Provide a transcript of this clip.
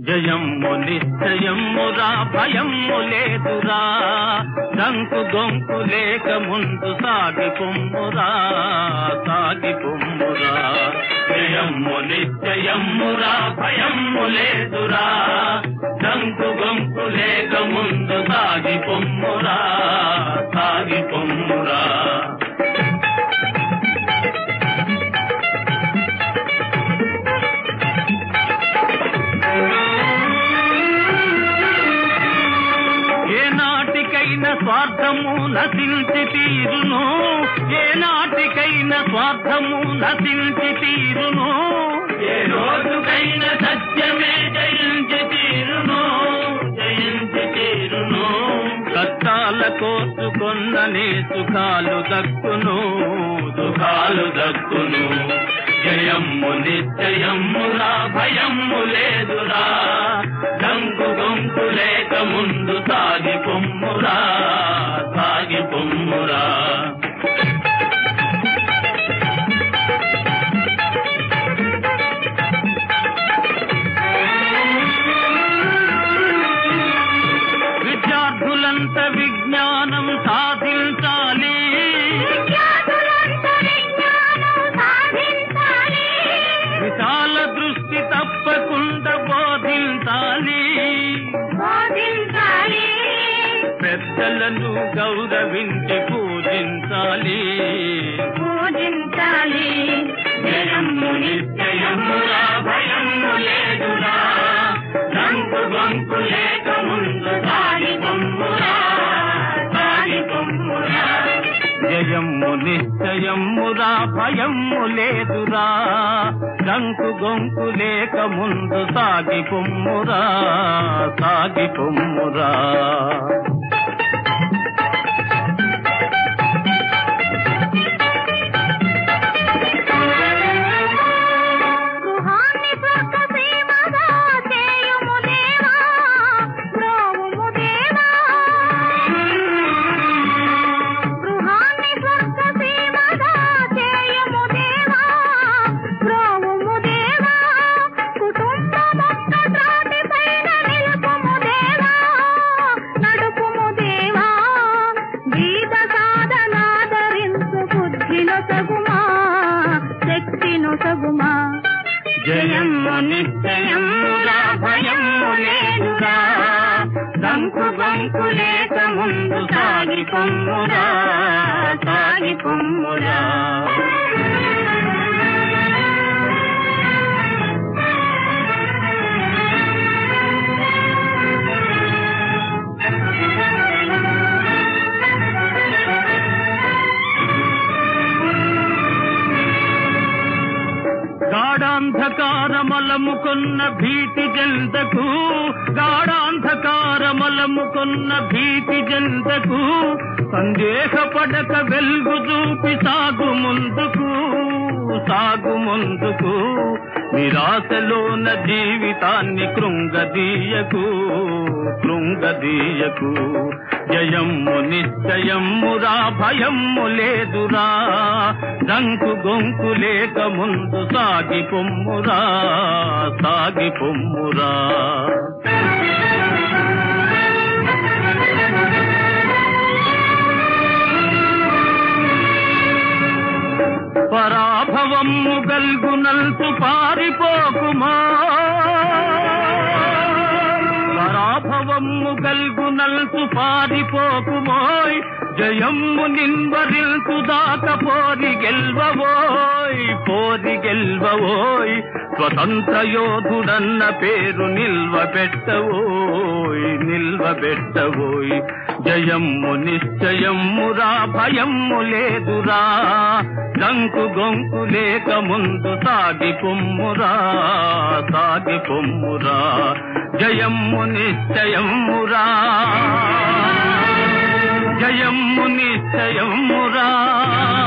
జయమ్ము నిశ్చయమ్మురా భయమ్ము లేదురా దంకు గొంకు లేక ముందు సాగి పొమ్మురా సాగి పొమ్మురా జయమ్ము నిశ్చయమ్మురా భయమ్ము లేదురా దంకు గొంకు లేక ముందు సాగి పొమ్మురా సాగి పొమ్మురా ఏ నాటికైనా స్వార్థము నశించి తీరును ఏ నాటికైనా స్వార్థము నశించి తీరును ఏ రోజుకైనా సత్యమే జయించి తీరును జయించి తీరును కష్టాల కోసుకొన్ననే సుఖాలు దక్కును సుఖాలు దక్కును జయమ్ము నిశ్చయమ్మురా భయమ్ము లేదురా దంకు గొంకు లేక ముందు సాగి పొమ్మురా సాగి పొమ్మురా విద్యార్థులంత విజ్ఞానం సాధించాలి విశాల దృష్టి తప్పకుండా బోధించాలి పెద్దలను గౌరవించి పూజించాలి జయమ్ము నిశ్చయమురా భయము లేదురా దంకు బంకు లేక ముందు సాగి పొమ్మురా సాగి పొమ్మురా జయమ్ము నిశ్చయమ్మురా భయమ్ము లేదురా దంకు గొంకు లేక ముందు సాగి పొమ్మురా సాగి పొమ్మురా గృహాన్ని స్వర్గసీమగా చేయుము దేవా, బ్రోవుము దేవా. గృహాన్ని స్వర్గసీమగా చేయుము దేవా, బ్రోవుము దేవా. కుటుంబమొక్క త్రాటిపైన నిలుపుము దేవా, నడుపుము దేవా. గీత సాధనాదరించు బుద్ధిలో సగుమా శక్తిను సగుమా జయమ్ము నిశ్చయమ్మురా భయమ్ము లేదురా దంకు బంకు లేక ముందు సాగి పొమ్మురా సాగి పొమ్మురా గాఢాంధకారమలముకొన్న భీతి జంతకు గాఢాంధకారమలముకొన్న భీతి జంతకు సందేహపడక వెలుగు చూపి సాగు ముందుకు సాగు ముందుకు నిరాశలోన జీవితాన్ని కృంగదీయకు కృంగదీయకు జయమ్ము నిశ్చయమ్మురా భయమ్ము లేదురా దంకు గొంకు లేక ముందు సాగి పొమ్మురా సాగి పొమ్మురా పరాభవము గల్గునల్సు పారిపోకుమా పరాభవము గల్గునల్సు పారిపోకుమోయ్ జయమ్ము నిన్వరిల్సు దాక పోరి గెల్వవోయ్ పోరి గెల్వవోయ్ స్వతంత్ర యోధుడన్న పేరు నిల్వబెట్టవోయ్ నిల్వబెట్టవోయ్ జయమ్ము నిశ్చయమ్మురా భయమ్ము లేదురా దంకు గొంకు లేక ముందు సాగి పొమ్మురా సాగి పొమ్మురా జయమ్ము నిశ్చయమ్మురా జయమ్ము నిశ్చయమ్మురా